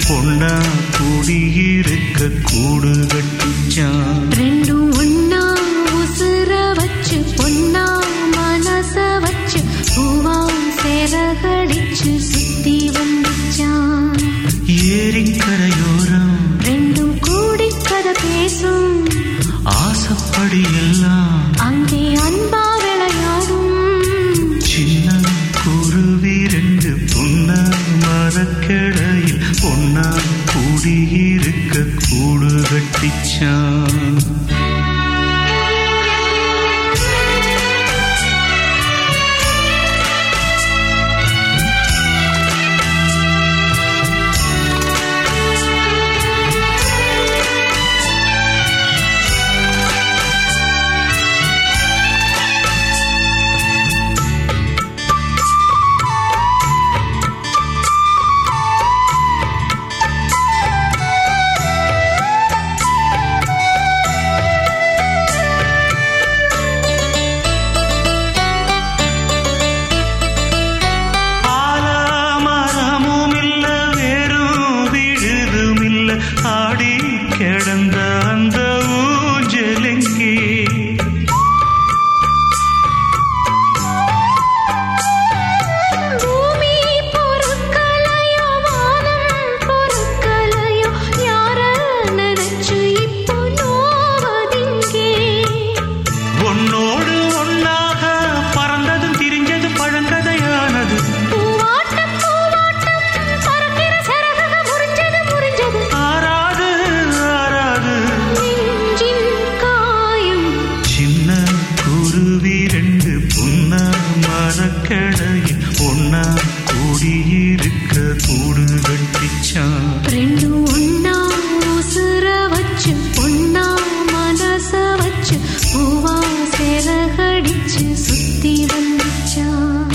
பொண்ணா குடியிருக்க கூடு கட்டிச்சான் ரெண்டும் ஒன்னா உசுர வச்சு பொன்னா மனச வச்சு பூவா சேரகடிச்சு சுத்தி வந்துச்சான் ஏரிக்கரையோரம் ரெண்டும் கூடி கதை பேசும் ஆசப்படி எல்லாம் அங்கே அன்பா விளையாடும் சின்ன குருவி ரெண்டு பொன்ன மரக்கிளையில் பொன்னா குடியிருக்க கூடு கட்டிச்சான் ஆலமரமும் இல்ல வேறும் விழுதும் இல்ல ஆடி கிடந்த அந்த ஊஞ்சலெங்கே பூமி பொறுக்கலையோ வானம் பொறுக்கலையோ யார நினைச்சு இப்போ நோவதிங்கே உன்னோடு ஒன்னாக பறந்ததும் திரிஞ்சது பழங்கதையானது பூவாட்டம் பூவாட்டம் பறக்கிற சரகக முறிஞ்சது முறிஞ்சது ஆறாது ஆறாது நெஞ்சின் காயம் சின்ன குருவி ரெண்டு பொன்ன மரக்கடையில் ஒன்னா கூடியிருக்க கூடு கட்டிச்சான் ரெண்டு ஒன்னா உசுர வச்சு பொன்னா மனச வச்சு பூவா சேரகடிச்சு சுத்தி வந்துச்சான்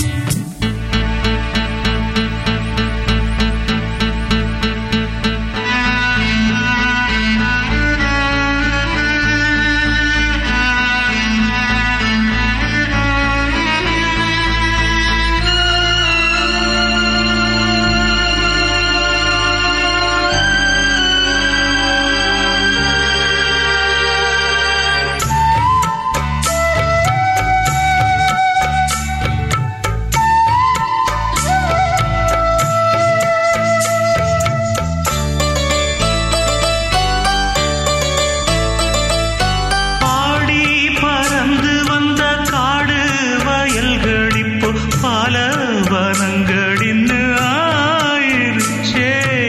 ஆடி பறந்து வந்த காடு வயல்கள் இப்போ பல வனங்களின்னு ஆயிருச்சே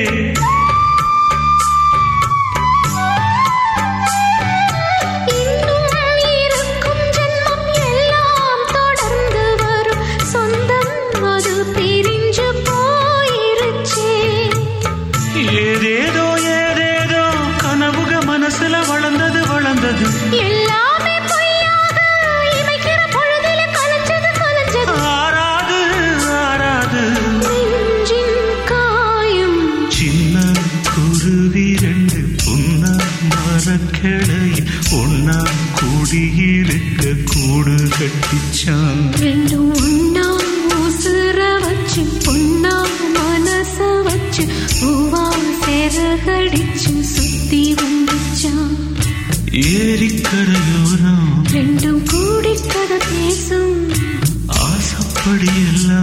இன்னும் இருக்கும் ஜென்மம் எல்லாம் தொடர்ந்து வரும் சொந்தம் அது பிரிஞ்சு போயிருச்சே ஏதேதோ ஏதேதோ கனவுக மனசுல வளர்ந்தது வளர்ந்தது எல்லாமே பொய்யாக இமைக்கிற பொழுதில கலைஞ்சது கலைஞ்சது ஆறாது ஆறாது நெஞ்சின் காயம் சின்ன குருவி ரெண்டு பொன்ன மரக்கிளையில் ஒன்னா கூடியிருக்க கூடு கட்டிச்சான் ரெண்டும் ஒன்னா உசுர வச்சு பொன்னா மனச வச்சு பூவா சேரகடிச்சு சுத்தி வந்துச்சான் ஏரிக்கரையோரம் ரெண்டும் கூடி கதை பேசும் ஆசப்படி எல்லாம்